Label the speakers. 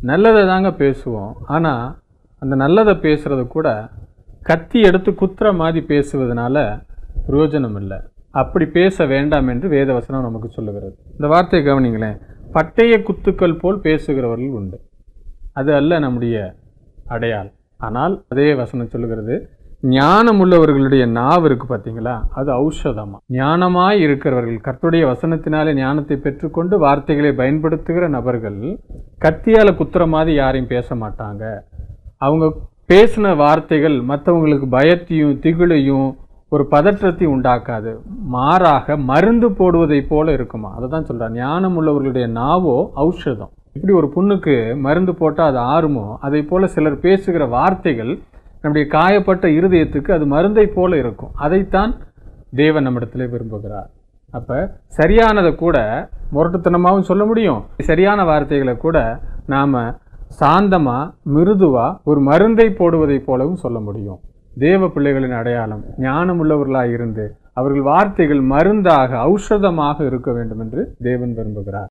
Speaker 1: நல்லதை தாங்க பேசுவோம் ஆனால் அந்த நல்லதை பேசுறது கூட கத்தி எடுத்து குத்துற மாதிரி பேசுவதனால பிரயோஜனம் இல்லை அப்படி பேச வேண்டாம் என்று வேதவசனம் நமக்கு சொல்லுகிறது இந்த வார்த்தையை கவனிங்களேன் பட்டய குத்துக்கள் போல் பேசுகிறவர்கள் உண்டு அது அல்ல நம்முடைய அடையாளம் ஆனால் அதே வசனம் சொல்லுகிறது ஞானம் உள்ளவர்களுடைய நாவு இருக்கு பார்த்தீங்களா அது ஔஷதமா ஞானமாய் இருக்கிறவர்கள் கர்த்தருடைய வசனத்தினாலே ஞானத்தை பெற்றுக்கொண்டு வார்த்தைகளை பயன்படுத்துகிற நபர்கள் கத்தியால குத்துற மாதிரி யாரையும் பேச மாட்டாங்க அவங்க பேசின வார்த்தைகள் மற்றவங்களுக்கு பயத்தையும் திகிலையும் ஒரு பதற்றத்தையும் உண்டாக்காது மாறாக மருந்து போடுவதைப் போல இருக்குமா அதை தான் சொல்கிறார் ஞானம் உள்ளவர்களுடைய நாவோ ஔஷதம் இப்படி ஒரு புண்ணுக்கு மருந்து போட்டால் அது ஆறுமோ அதை போல சிலர் பேசுகிற வார்த்தைகள் நம்முடைய காயப்பட்ட இருதயத்துக்கு அது மருந்தை போல இருக்கும் அதைத்தான் தேவன் நம்மிடத்திலே விரும்புகிறார் அப்போ சரியானதை கூட முரட்டுத்தனமாகவும் சொல்ல முடியும் சரியான வார்த்தைகளை கூட நாம் சாந்தமாக மிருதுவாக ஒரு மருந்தை போடுவதைப் போலவும் சொல்ல முடியும் தேவ பிள்ளைகளின் அடையாளம் ஞானம் உள்ளவர்களாக இருந்து அவர்கள் வார்த்தைகள் மருந்தாக ஔஷதமாக இருக்க வேண்டும் என்று தேவன் விரும்புகிறார்